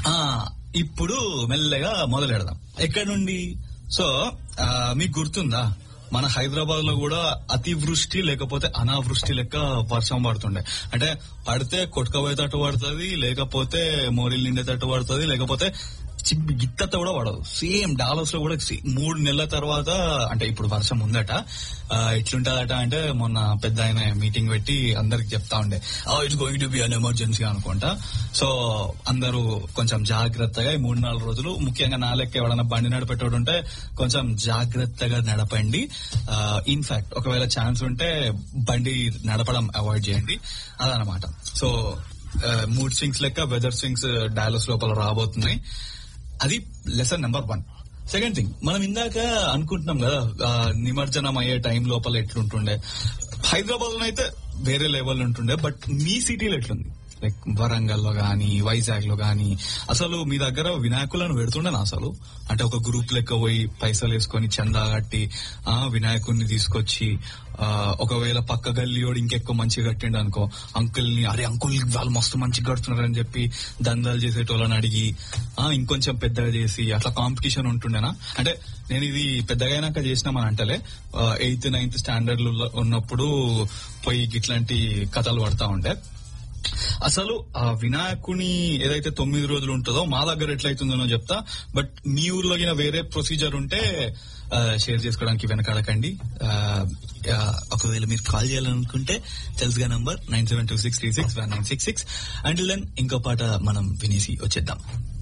ఆ ఇప్పుడు మెల్లగా మొదలు పెడదాం ఎక్కడి నుండి సో ఆ, మీకు గుర్తుందా మన హైదరాబాద్ లో కూడా అతివృష్టి లేకపోతే అనావృష్టి లెక్క వర్షం పడుతుండే అంటే పడితే కొట్టుకపోయేటట్టు పడుతుంది లేకపోతే మోరీలు నిండేటట్టు పడుతుంది లేకపోతే చిబ్బి గిత్తత కూడా పడదు సేమ్ డాలర్స్ లో కూడా సే- మూడు నెలల తర్వాత అంటే ఇప్పుడు వర్షం ఉందట ఆ, ఎట్లుంటదట అంటే మొన్న పెద్ద ఆయన మీటింగ్ పెట్టి అందరికి చెప్తా ఉండే it's going to be an emergency అనుకుంటా సో అందరూ కొంచెం జాగ్రత్తగా ఈ మూడు నాలుగు రోజులు ముఖ్యంగా నా లెక్క ఎవడన్నా బండి నడిపేటోడు ఉంటే కొంచెం జాగ్రత్తగా నడపండి ఇన్ఫాక్ట్ ఒకవేళ ఛాన్స్ ఉంటే బండి నడపడం అవాయిడ్ చేయండి అదనమాట సో మూడ్ స్వింగ్స్ లెక్క వెదర్ స్వింగ్స్ డాలస్ లోపల రాబోతున్నాయి అది lesson number one second thing మనం ఇందాక అనుకుంటున్నాం కదా ఆ, నిమజ్జనం అయ్యే టైం లోపల ఎట్లుంటుండే హైదరాబాద్ లో అయితే వేరే లెవెల్ ఉంటుండే బట్ మీ సిటీలో ఎట్లుంది లైక్ వరంగల్ లో గానీ వైజాగ్ లో గానీ అసలు మీ దగ్గర వినాయకులను పెడుతుండేనా అసలు అంటే ఒక గ్రూప్ లెక్క పోయి పైసలు వేసుకొని చందా కట్టి ఆ వినాయకుడిని తీసుకొచ్చి ఆ, ఒకవేళ పక్క గల్లీయోడు ఇంకెక్కువ మంచిగా కట్టిండు అనుకో అంకుల్ ని అరే అంకుల్ వాళ్ళు మస్తు మంచిగా కడుతున్నారని చెప్పి దందాలు చేసేటోళ్ళని అడిగి ఆ ఇంకొంచెం పెద్దగా చేసి అట్లా కాంపిటీషన్ ఉంటుండేనా అంటే నేను ఇది పెద్దగా అయినాక చేసినామని అంటలే ఎయిత్ నైన్త్ స్టాండర్డ్ ఉన్నప్పుడు పోయి ఇట్లాంటి కథలు పడతా ఉండే అసలు ఆ వినాయకుని ఏదైతే తొమ్మిది రోజులు ఉంటుందో మా దగ్గర ఎట్లయితుందో చెప్తా బట్ మీ ఊర్లో గిన వేరే ప్రొసీజర్ ఉంటే ఆ, షేర్ చేసుకోవడానికి వెనకాడకండి ఆ, ఆ, ఒకవేళ మీరు కాల్ చేయాలనుకుంటే తెలుసుగా number nine seven two six three six one nine six six and then ఇంకో పాట మనం వినేసి వచ్చేద్దాం